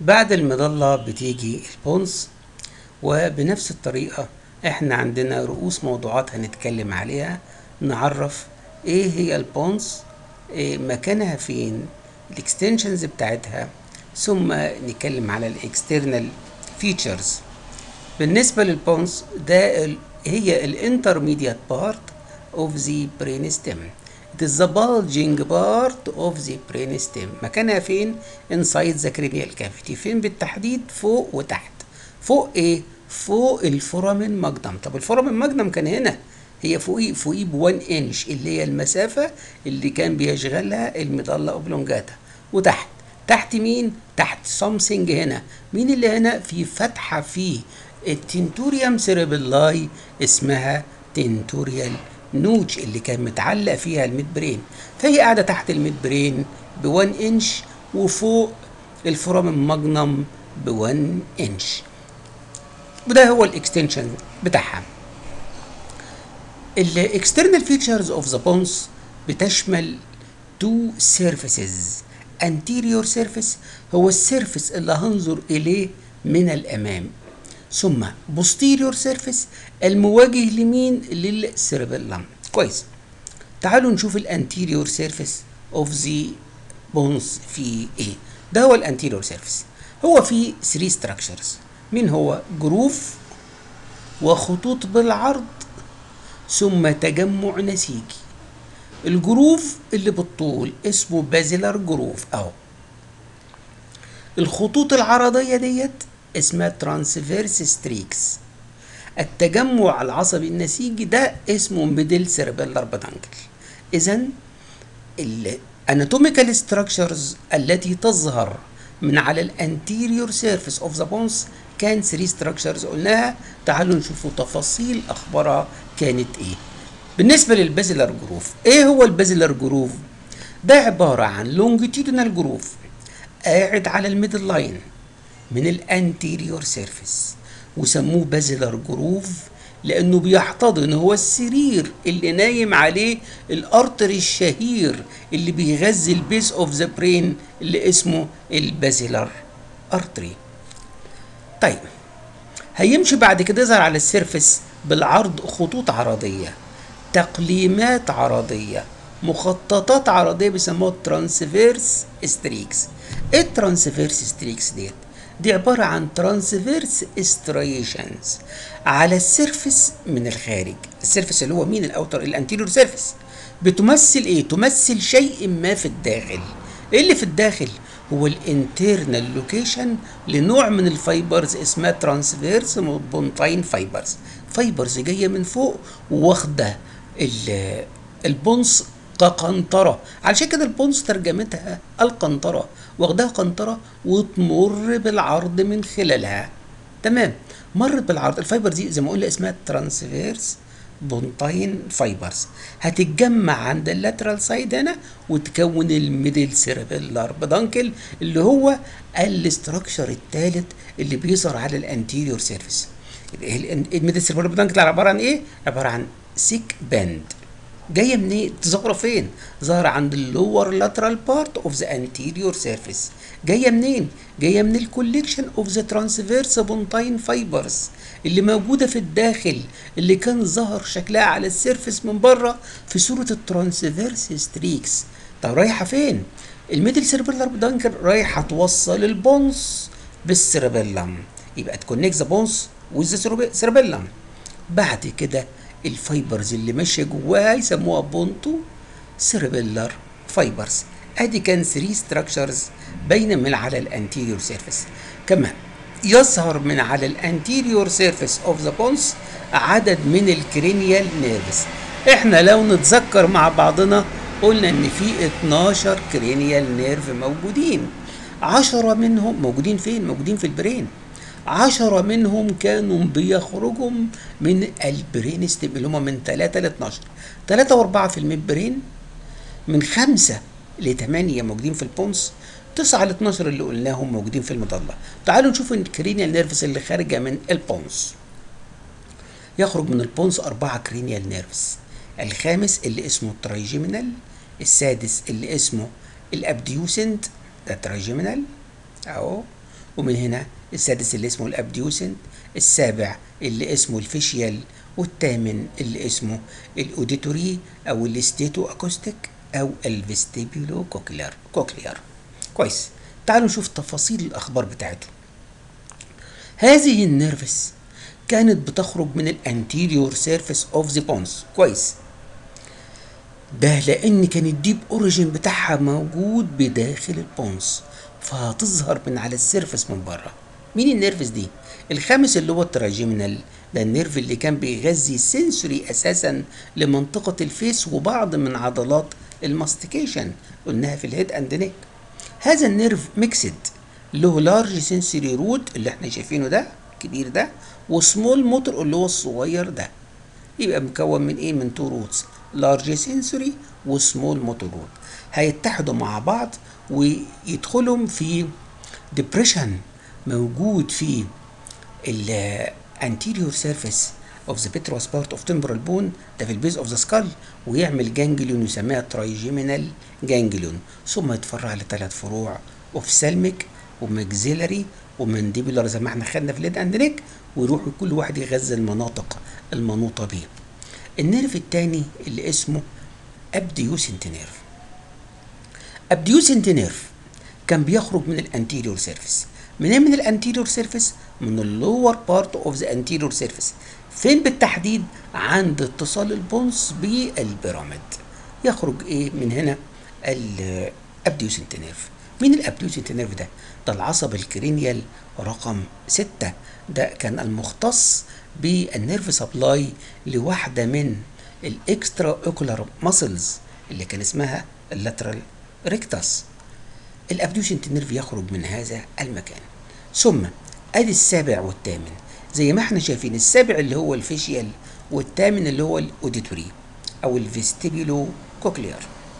بعد المظلة بتيجي البونز وبنفس الطريقة احنا عندنا رؤوس موضوعات هنتكلم عليها نعرف ايه هي البونز إيه مكانها فين الاكستنشنز بتاعتها ثم نتكلم على الاكسترنال فيتشرز بالنسبة للبونز ده ال- هي الانترميديات بارت of the brainstem it is the bulging part of the brainstem مكانها فين inside the cranial cavity فين بالتحديد فوق وتحت فوق ايه فوق الفورامين ماجنم طب الفورامين ماجنم كان هنا هي فوقيه فوقيه ب 1 انش اللي هي المسافة اللي كان بيشغلها المظلة اوبلونجاتا وتحت تحت مين؟ تحت something هنا مين اللي هنا؟ في فتحة في التنتوريوم سيريبلاي اسمها تنتوريال نوتش اللي كان متعلق فيها الميد برين فهي قاعدة تحت الميد برين ب 1 انش وفوق الفورامين ماجنم ب 1 انش وده هو الاكستنشن بتاعها الاكسترنال فيتشرز اوف ذا بونز بتشمل تو سيرفيسز anterior surface هو السيرفيس اللي هنظر اليه من الامام ثم posterior surface المواجه لمين للسيربيلم كويس تعالوا نشوف الانتيريور سيرفيس اوف ذا بونز في ايه ده هو الانتيريور سيرفيس هو في 3 ستراكشرز مين هو جروف وخطوط بالعرض ثم تجمع نسيجي الجروف اللي بالطول اسمه بازيلر جروف اهو الخطوط العرضية ديت اسمها ترانسفيرس ستريكس التجمع العصبي النسيجي ده اسمه ميدل سيربيلر بدانكل اذا الاناتوميكال ستراكشرز التي تظهر من على الانتيريور سيرفيس اوف ذا بونز كان 3 ستراكشرز قلناها تعالوا نشوفوا تفاصيل اخبارها كانت ايه بالنسبه للبازيلر جروف ايه هو البازيلر جروف ده عباره عن لونجيتيودينال جروف قاعد على الميدل لاين من الانتيريور سيرفيس وسموه بازيلر جروف لانه بيحتضن هو السرير اللي نايم عليه الارتري الشهير اللي بيغذي البيس اوف ذا برين اللي اسمه البازيلر ارتري طيب هيمشي بعد كده يظهر على السيرفس بالعرض خطوط عرضيه تقليمات عرضيه مخططات عرضيه بيسموها ترانسفيرس ستريكس ايه الترانسفيرس ستريكس ديت دي عبارة عن ترانسفيرس استريشنز على السيرفس من الخارج السيرفس اللي هو مين الاوتر الانتيريور سيرفس بتمثل ايه تمثل شيء ما في الداخل ايه اللي في الداخل هو الانترنال لوكيشن لنوع من الفايبرز اسمها ترانسفيرس بونتاين فايبرز فايبرز جايه من فوق واخده البونص كقنطرة علشان كده البونس ترجمتها القنطرة واخدها قنطرة وتمر بالعرض من خلالها تمام مرت بالعرض الفايبر دي زي ما قلنا اسمها ترانسفيرس بونتاين فايبرز هتتجمع عند اللاترال سايد هنا وتكون الميدل سيربيلار بدانكل اللي هو الاستراكشر الثالث اللي بيظهر على الانتيريور سيرفيس الميدل سيربيلار بدانكل عباره عن ايه عباره عن سيك باند جايه منين؟ ظاهره فين؟ ظاهره عند اللور لاترال بارت اوف ذا انتيريور سيرفيس جايه منين؟ جايه من الكوليكشن اوف ذا ترانسفيرس بونتاين فايبرز اللي موجوده في الداخل اللي كان ظهر شكلها على السيرفيس من بره في صوره الترانسفيرس ستريكس طب رايحه فين؟ الميدل سيربيلار بدانكر رايحه توصل البونس بالسيربيلم يبقى تكونكت ذا بونس وذ سيربيلم بعد كده الفايبرز اللي ماشيه جواها يسموها بونتو سيربيلر فايبرز ادي كان 3 ستراكشرز باينه من على الانتيريور سيرفيس كمان يظهر من على الانتيريور سيرفيس اوف ذا بونس عدد من الكرينيال نيرفز احنا لو نتذكر مع بعضنا قلنا ان في 12 كرينيال نيرف موجودين 10 منهم موجودين فين موجودين في البرين عشرة منهم كانوا بيخرجوا من البرين ستيم اللي هم من 3 ل 12 3 و4 في الميد برين من 5 ل 8 موجودين في البونس 9 ل 12 اللي قلناهم موجودين في المظله تعالوا نشوف الكرينيال نيرفس اللي خارجه من البونس يخرج من البونس أربعة كرينيال نيرفس الخامس اللي اسمه الترايجيمينال السادس اللي اسمه الابديوسنت ده ترايجيمينال اهو ومن هنا السادس اللي اسمه الابديوسنت السابع اللي اسمه الفيشيال والثامن اللي اسمه الاوديتوري او الاستيتو اكوستيك او الفيستيبيولو كوكليار كوكليار كويس تعالوا نشوف تفاصيل الاخبار بتاعته هذه النيرفس كانت بتخرج من الانتيريور سيرفيس اوف ذا بونز كويس ده لان كان الديب اوريجين بتاعها موجود بداخل البونز فهتظهر من على السيرفس من بره مين النيرفس دي الخامس اللي هو التراجيمينال ده النيرف اللي كان بيغذي سنسوري اساسا لمنطقه الفيس وبعض من عضلات الماستيكيشن قلناها في الهيد اند نيك هذا النيرف ميكسد له لارج سنسوري روت اللي احنا شايفينه ده الكبير ده وسمول موتور اللي هو الصغير ده يبقى مكون من ايه من تو روتس لارج سنسوري وسمول موتور روت هيتحدوا مع بعض ويدخلهم في ديبريشن موجود في ال anterior surface of the petrous part of temporal bone ده في البيز اوف ذا skull ويعمل جانجليون يسميها ترايجيمينال جانجليون ثم يتفرع لثلاث فروع اوفسالميك وماكسيلري ومانديبولار زي ما احنا خدنا في اليد اند نيك ويروح كل واحد يغذي المناطق المنوطه بيه. النيرف الثاني اللي اسمه ابديوسنت نيرف. ابديوسنت نيرف كان بيخرج من الانتيريور سيرفيس. منين من الانتيريور سيرفيس؟ من اللور بارت اوف ذا انتيريور سيرفيس. فين بالتحديد؟ عند اتصال البونس بالبيراميد. يخرج ايه من هنا؟ الابديوسنت نيرف. مين الابديوسنت نيرف ده؟ ده العصب الكرينيال رقم ستة ده كان المختص بالنيرف سبلاي لواحدة من الاكسترا اوكولار ماسلز اللي كان اسمها اللاترال ريكتاس الابديوسنت نيرف يخرج من هذا المكان ثم ادي السابع والثامن زي ما احنا شايفين السابع اللي هو الفيشيال والثامن اللي هو الاوديتوري او الفيستيبيولو كوكليار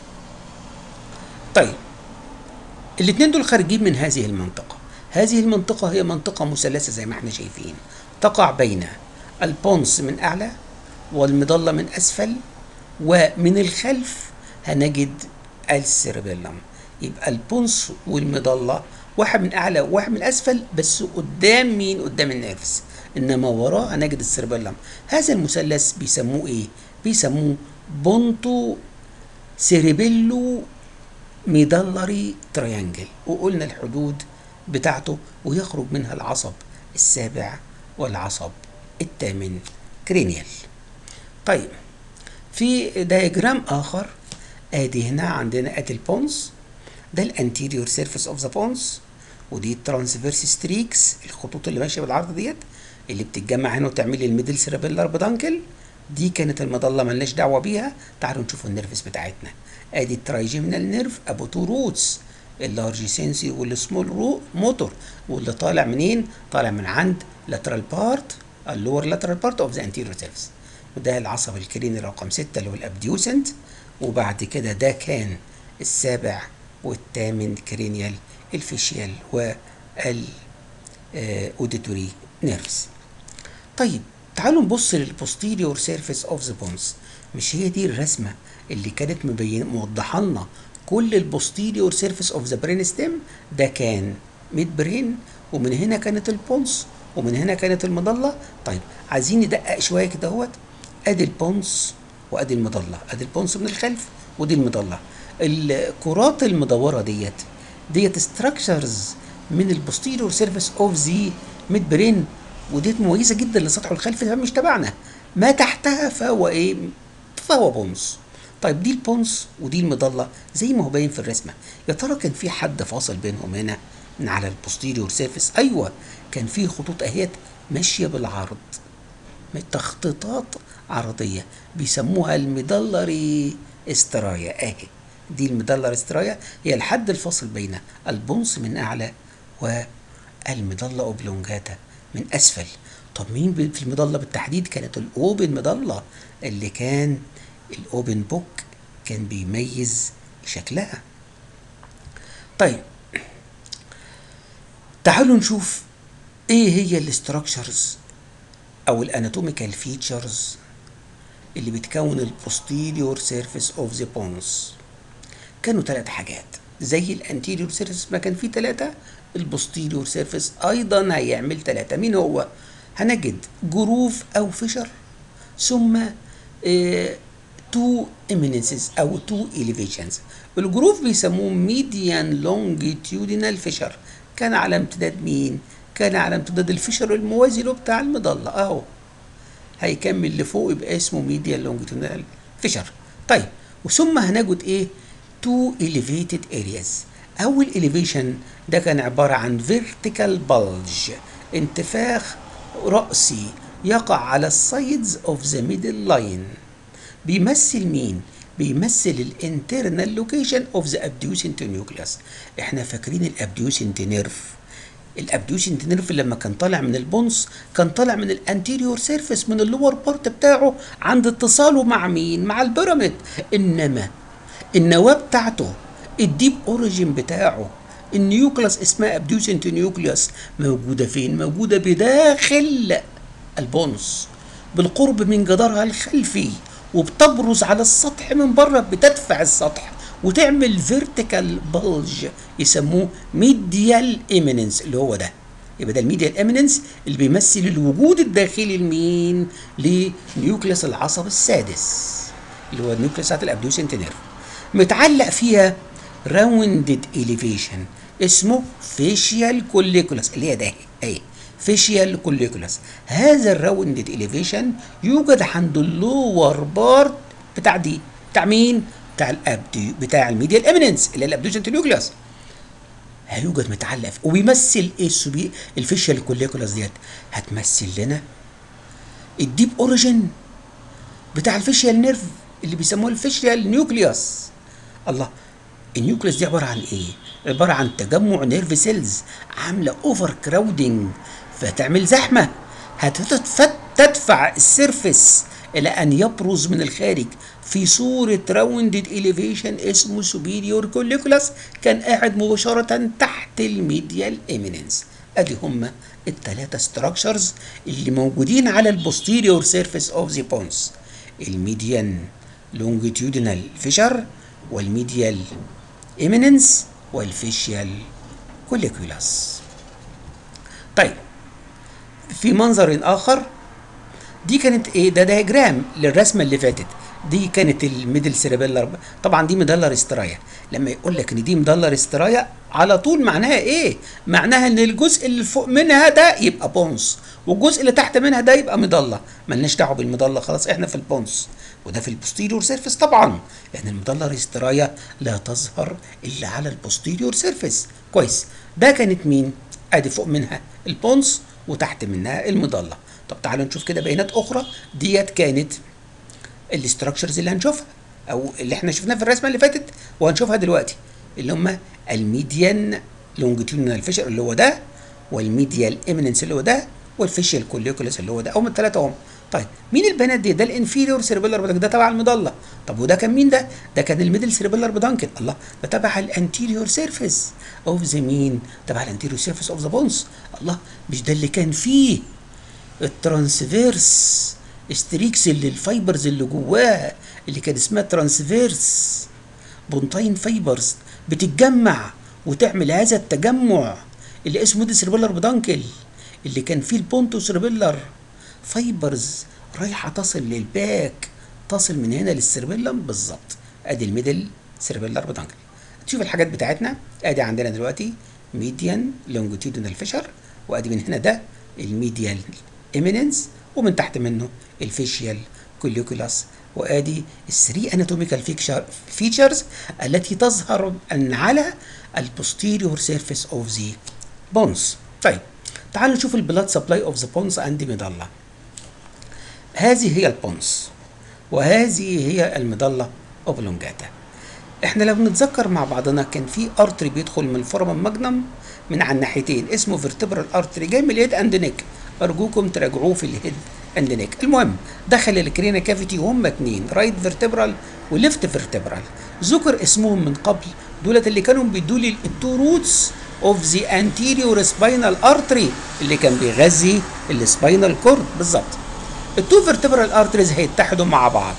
طيب الاثنين دول خارجين من هذه المنطقة هذه المنطقة هي منطقة مثلثة زي ما احنا شايفين تقع بين البونس من أعلى والمظلة من أسفل ومن الخلف هنجد السيربيلم يبقى البونس والمظلة واحد من أعلى وواحد من أسفل بس قدام مين قدام النيرفس إنما وراه هنجد السيربيلم هذا المثلث بيسموه إيه بيسموه بونتو سيربيلو ميدلري تريانجل وقلنا الحدود بتاعته ويخرج منها العصب السابع والعصب الثامن كرينيال طيب في دايجرام اخر ادي هنا عندنا ادي البونز ده الانتيريور سيرفيس اوف ذا بونز ودي الترانسفيرس ستريكس الخطوط اللي ماشيه بالعرض ديت اللي بتتجمع هنا وتعمل لي الميدل سيربيلر بدانكل دي كانت المظله ملناش دعوه بيها تعالوا نشوف النيرفس بتاعتنا ادي الترايجيمينال نيرف ابو تو روتس اللارج سنسي والسمول رو موتور واللي طالع منين؟ طالع من عند لاترال بارت اللور لاترال بارت اوف ذا انتيريور سيرفيس وده العصب الكريني رقم 6 اللي هو الابديوسنت وبعد كده ده كان السابع والثامن كرينيال الفيشيال وال اوديتوري نيرفز طيب تعالوا نبص للبوستيريور سيرفيس اوف ذا بونز مش هي دي الرسمه اللي كانت مبين موضحه لنا كل البوستيريور سيرفيس اوف ذا برين ستيم ده كان ميد برين ومن هنا كانت البونس ومن هنا كانت المظله طيب عايزين ندقق شويه كده اهوت ادي البونس وادي المظله ادي البونس من الخلف ودي المظله الكرات المدوره ديت ديت ستراكشرز من البوستيريور سيرفيس اوف ذا ميد برين وديت مميزه جدا لسطحه الخلفي مش تبعنا ما تحتها فهو ايه فهو بونس طيب دي البونس ودي المظله زي ما هو باين في الرسمه يا ترى كان في حد فاصل بينهم هنا من على البوستيريور سيرفيس ايوه كان في خطوط اهيت ماشيه بالعرض تخطيطات عرضيه بيسموها المدلري استرايا اهي دي المدلر استرايا هي الحد الفاصل بين البونس من اعلى والمظله اوبلونجاتا من اسفل طب مين في المظله بالتحديد كانت الاوبن مظله اللي كان الاوبن بوك كان بيميز شكلها طيب تعالوا نشوف ايه هي الاستراكشرز او الاناتوميكال فيتشرز اللي بتكون البوستيريور سيرفيس اوف ذا بونز كانوا ثلاث حاجات زي الانتيريور سيرفيس ما كان فيه ثلاثة البوستيريور سيرفيس ايضا هيعمل ثلاثة مين هو هنجد جروف او فيشر ثم تو اميننسز او تو اليفيشنز الجروف بيسموه ميديان لونجيتيودينال فيشر كان على امتداد مين كان على امتداد الفيشر الموازي له بتاع المظله اهو هيكمل لفوق يبقى اسمه ميديان لونجيتيودينال فيشر طيب وثم هنجد ايه تو elevated areas اول elevation ده كان عباره عن vertical bulge انتفاخ رأسي يقع على السايدز اوف ذا ميدل لاين بيمثل مين بيمثل الانترنال لوكيشن اوف ذا ابديوسنت نيوكليوس احنا فاكرين الابديوسنت نيرف الابديوسنت نيرف لما كان طالع من البونس كان طالع من الانتيريور سيرفيس من اللور بارت بتاعه عند اتصاله مع مين مع البيراميد انما النواه بتاعته الديب اوريجين بتاعه النيوكليوس اسمها ابديوسنت نيوكليوس موجوده فين موجوده بداخل البونس بالقرب من جدارها الخلفي وبتبرز على السطح من بره بتدفع السطح وتعمل فيرتيكال بلج يسموه ميديال ايميننس اللي هو ده يبقى ده الميديال ايميننس اللي بيمثل الوجود الداخلي لمين لنيوكليوس العصب السادس اللي هو النيوكليوس بتاعت الابديوسنت نيرف متعلق فيها راوندد اليفيشن اسمه فيشيال كوليكولاس اللي هي ده اهي فيشيال كوليكولاس هذا الراوندد اليفيشن يوجد عند اللور بارت بتاع دي بتاع مين بتاع الابدي بتاع الميديال اميننس اللي هي الابدوجنت نيوكليوس هيوجد متعلق في وبيمثل ايه السبي الفيشيال كوليكولاس ديت هتمثل لنا الديب اوريجين بتاع الفيشيال نيرف اللي بيسموه الفيشيال نيوكليوس الله النيوكليوس دي عباره عن ايه عباره عن تجمع نيرف سيلز عامله اوفر كراودنج فتعمل زحمه هتدفع السيرفس الى ان يبرز من الخارج في صورة راوندد إليفيشن اسمه سوبيريور كوليكولاس كان قاعد مباشرة تحت الميديال إيميننس أدي هما التلاتة ستراكشرز اللي موجودين على البوستيريور سيرفيس اوف ذا بونس الميديان لونجيتيودينال فيشر والميديال إيميننس والفيشيال كوليكولاس طيب في منظر آخر دي كانت ايه ده دياجرام للرسمه اللي فاتت دي كانت الميدل سيربيلر طبعا دي مدلر استرايا لما يقول لك ان دي مدلر استرايا على طول معناها ايه معناها ان الجزء اللي فوق منها ده يبقى بونس والجزء اللي تحت منها ده يبقى مضله ملناش دعوه بالمضله خلاص احنا في البونس وده في البوستيريور سيرفيس طبعا لان المدلر استرايا لا تظهر الا على البوستيريور سيرفيس كويس ده كانت مين ادي فوق منها البونس وتحت منها المضله طب تعالوا نشوف كده بيانات اخرى ديت كانت الاستراكشرز اللي هنشوفها او اللي احنا شفناها في الرسمه اللي فاتت وهنشوفها دلوقتي اللي هم الميديان لونجيتيودنال فيشر اللي هو ده والميديال ايميننس اللي هو ده والفيشيال كوليكولاس اللي هو ده هم الثلاثه هم طيب مين البنات دي ده الانفيريور سيربيلر بدنكل ده تبع المضله طب وده كان مين ده ده كان الميدل سيربيلر بدنكل الله ده تبع الانتيريور سيرفيس اوف ذا مين تبع الانتيريور سيرفيس اوف ذا بونز الله مش ده اللي كان فيه الترانسفيرس ستريكس اللي الفايبرز اللي جواها اللي كان اسمها ترانسفيرس بونتاين فايبرز بتتجمع وتعمل هذا التجمع اللي اسمه دي سيربيلر بدانكل اللي كان فيه البونتو سيربيلر فايبرز رايحه تصل للباك تصل من هنا للسيربيلم بالظبط ادي الميدل سيربيلر بدانكل تشوف الحاجات بتاعتنا ادي عندنا دلوقتي ميديان لونجيتيودنال فيشر وادي من هنا ده الميديال ايميننس ومن تحت منه الفيشيال كوليكولاس وادي الثري اناتوميكال فيتشرز التي تظهر على البوستيريور سيرفيس اوف ذا بونز طيب تعالوا نشوف البلاد سبلاي اوف ذا بونز اند ميدالا هذه هي البونز وهذه هي الميدالا اوبلونجاتا احنا لو نتذكر مع بعضنا كان في ارتري بيدخل من الفورم ماجنم من على الناحيتين اسمه فيرتبرال ارتري جاي من الهيد اند نيك ارجوكم تراجعوه في الهيد اند نيك المهم دخل الكرينا كافيتي هم اتنين رايت فيرتبرال وليفت فيرتبرال ذكر اسمهم من قبل دولت اللي كانوا بيدوا لي التو روتس اوف ذا انتيريور سباينال ارتري اللي كان بيغذي السباينال كورد بالظبط التو فيرتبرال ارتريز هيتحدوا مع بعض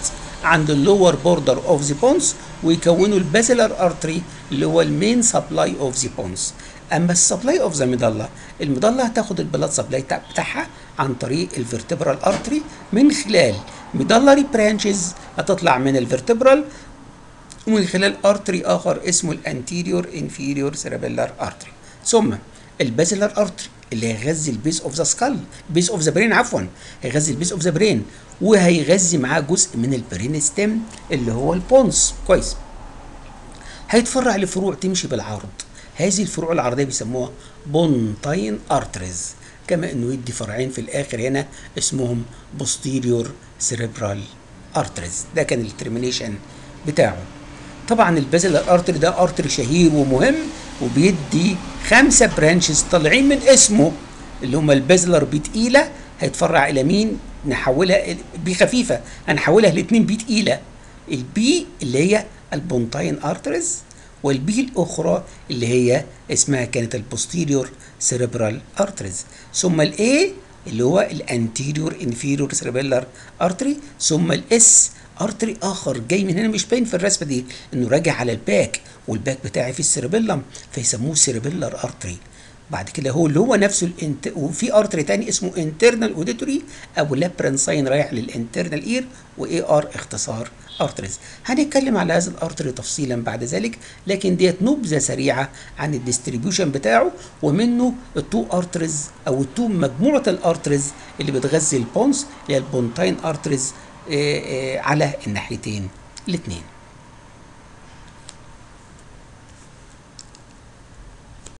عند اللور بوردر اوف ذا بونز ويكونوا البازلر ارتري اللي هو المين سبلاي اوف ذا بونز اما السبلاي اوف ذا ميدالا الميدالا هتاخد البلاد سبلاي بتاعها عن طريق الفرتبرال ارتري من خلال ميدالري برانشز هتطلع من الفرتبرال ومن خلال ارتري اخر اسمه الانتيريور انفيريور سيربيلار ارتري ثم البازلر ارتري اللي هيغذي البيز اوف ذا سكال بيز اوف ذا برين عفوا هيغذي البيز اوف ذا برين وهيغذي معاه جزء من البرين ستيم اللي هو البونس كويس هيتفرع لفروع تمشي بالعرض هذه الفروع العرضيه بيسموها بونتاين ارتريز كما انه يدي فرعين في الاخر هنا اسمهم بوستيريور سيريبرال ارتريز ده كان الترمينيشن بتاعه طبعا البازلر ارتري ده ارتري شهير ومهم وبيدي خمسه برانشز طالعين من اسمه اللي هم البازلر بي تقيله هيتفرع الى مين نحولها بي خفيفه هنحولها لاثنين بي تقيله البي اللي هي البونتاين ارتريز والبي الاخرى اللي هي اسمها كانت البوستيريور سيريبرال ارتريز ثم الاي اللي هو الانتيريور انفيريور سيريبيلار ارتري ثم الاس ارتري اخر جاي من هنا مش باين في الرسمه دي انه راجع على الباك والباك بتاعي في السيربيلم فيسموه سيربيلر ارتري بعد كده هو اللي هو نفسه الانت وفي ارتري تاني اسمه انترنال اوديتوري او لابرنساين رايح للانترنال اير واي ار اختصار ارتريز هنتكلم على هذا الارتري تفصيلا بعد ذلك لكن ديت نبذه سريعه عن الديستريبيوشن بتاعه ومنه التو ارتريز او التو مجموعه الارتريز اللي بتغذي البونس اللي هي البونتاين ارتريز على الناحيتين الاثنين